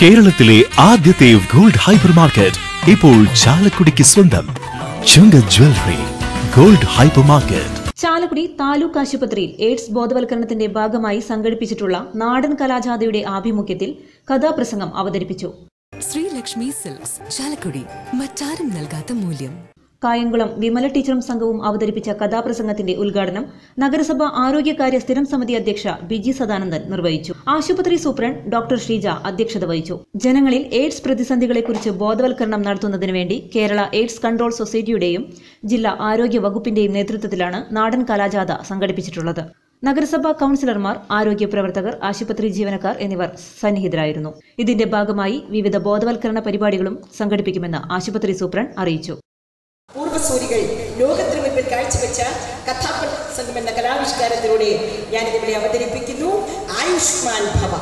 കേരളത്തിലെ ആദ്യത്തെ gold hyper market ഇപ്പോൾ ചാലക്കുടിക്ക് സ്വന്തം ചുങ്ക jewellery gold hyper market Chalakudy taluk ആശുപത്രിയിൽ എയ്ഡ്സ് ബോധവൽക്കരണത്തിന്റെ ഭാഗമായി സംഘടിപ്പിച്ചിട്ടുള്ള നാടൻ കലാജാഥയുടെ ആഭിമുഖ്യത്തിൽ കഥാപ്രസംഗം അവതരിപ്പിച്ചു ശ്രീലക്ഷ്മി സിൽക്സ് ചാലക്കുടി മറ്റാരും നൽകാത്ത മൂല്യം കായംകുളം വിമല ടീച്ചറും സംഘവും അവതരിപ്പിച്ച കഥാപ്രസംഗത്തിന്റെ ഉദ്ഘാടനം നഗരസഭ ആരോഗ്യകാര്യ സ്ഥിരം സമിതി അധ്യക്ഷ ബിജി സദാനന്ദൻ നിർവഹിച്ചു ആശുപത്രി സൂപ്രണ്ട് ഡോക്ടർ ഷീജ അധ്യക്ഷത വഹിച്ചു ജനങ്ങളിൽ എയ്ഡ്സ് പ്രതിസന്ധികളെക്കുറിച്ച് ബോധവൽക്കരണം നടത്തുന്നതിന് വേണ്ടി കേരള എയ്ഡ്സ് കൺട്രോൾ സൊസൈറ്റിയുടെയും ജില്ലാ ആരോഗ്യ വകുപ്പിന്റെയും നേതൃത്വത്തിലാണ് നാടൻ കലാജാഥ സംഘടിപ്പിച്ചിട്ടുള്ളത് നഗരസഭാ കൌൺസിലർമാർ ആരോഗ്യ പ്രവർത്തകർ ആശുപത്രി ജീവനക്കാർ എന്നിവർ സന്നിഹിതരായിരുന്നു ഇതിന്റെ ഭാഗമായി വിവിധ ബോധവൽക്കരണ പരിപാടികളും സംഘടിപ്പിക്കുമെന്ന് ആശുപത്രി സൂപ്രണ്ട് അറിയിച്ചു പൂർവ്വസൂരികൾ ലോകത്തിന് മുൻപിൽ കാഴ്ചവെച്ച കഥാപ്രസംഗം എന്ന കലാവിഷ്കാരത്തിലൂടെ ഞാനിതിവിടെ അവതരിപ്പിക്കുന്നു ആയുഷ്മാൻ ഭവ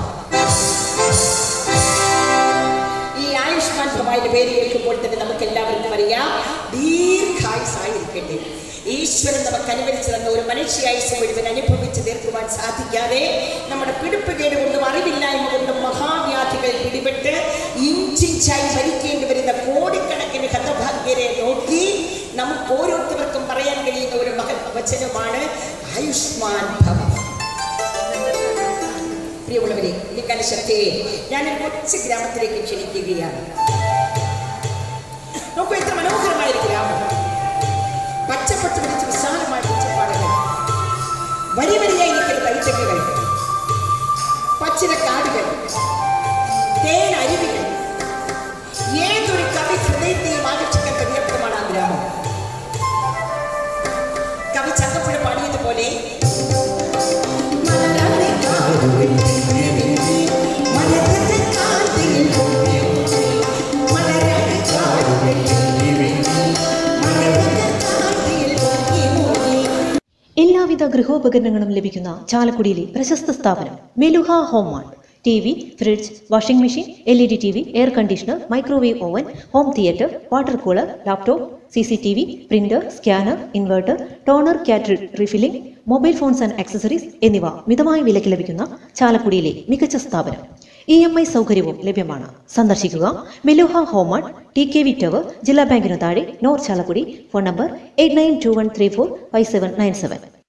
ഈ ആയുഷ്മാൻ ഭവയുടെ പേര് കേൾക്കുമ്പോൾ തന്നെ നമുക്ക് എല്ലാവർക്കും അറിയാം ദീർഘായുസായിരിക്കട്ടെ ഈശ്വരൻ നമുക്ക് അനുവദിച്ചു തന്ന ഒരു മനുഷ്യായുസ് മുഴുവൻ അനുഭവിച്ച് തീർക്കുവാൻ സാധിക്കാതെ നമ്മുടെ പിടിപ്പുകേട് കൊണ്ടും അറിവില്ലായ്മ കൊണ്ടും മഹാവ്യാധികൾ പിടിപെട്ട് ഇഞ്ചിഞ്ചായി മരിക്കേണ്ടി വരുന്ന കോടിക്കണക്കിന് ഹതഭാഗ്യരെ നോക്കി നമുക്ക് ഓരോരുത്തർക്കും പറയാൻ കഴിയുന്ന ഒരു മഹത് വചനമാണ് ആയുഷ്മാൻ ഭവ പ്രിയമുള്ളവരെ ഈ കലശത്തെ ഞാനൊരു കൊച്ചു ഗ്രാമത്തിലേക്ക് ക്ഷണിക്കുകയാണ് നോക്കൂ എത്ര മനോഹരമായ ഒരു ഗ്രാമം പച്ചപ്പട്ട് പിടിച്ച് വിശാലമായ പച്ചപ്പാടുകൾ വരി വരിയായി നിൽക്കുന്ന തൈച്ചക്കുകൾ പച്ചിലക്കാടുകൾ തേൻ അരുവികൾ ഏതൊരു കവി ഹൃദയത്തെയും ആകർഷിക്കാൻ പര്യാപ്തമാണ് ആ ഗ്രാമം കവി ചക്കപ്പുഴ പാടിയതുപോലെ മലരാളി കാടുകൾ മലരത്തെ കാട്ടിൽ മലരാളി കാടുകൾ മലരത്തെ കാട്ടിൽ മൂടി എല്ലാവിധ ഗൃഹോപകരണങ്ങളും ലഭിക്കുന്ന ചാലക്കുടിയിലെ പ്രശസ്ത സ്ഥാപനം Meluha home mart T V fridge washing machine L E D T V air conditioner microwave oven home theatre water cooler laptop C C T V printer scanner inverter toner cutter refilling mobile phones and accessories എന്നിവ മിതമായ വിലയ്ക്ക് ലഭിക്കുന്ന ചാലക്കുടിയിലെ മികച്ച സ്ഥാപനം E M I സൗകര്യവും ലഭ്യമാണ് സന്ദർശിക്കുക Meluha home mart T K V tower ജില്ലാ ബാങ്കിന് താഴെ north Chalakudy phone number eight nine two one three four five seven nine seven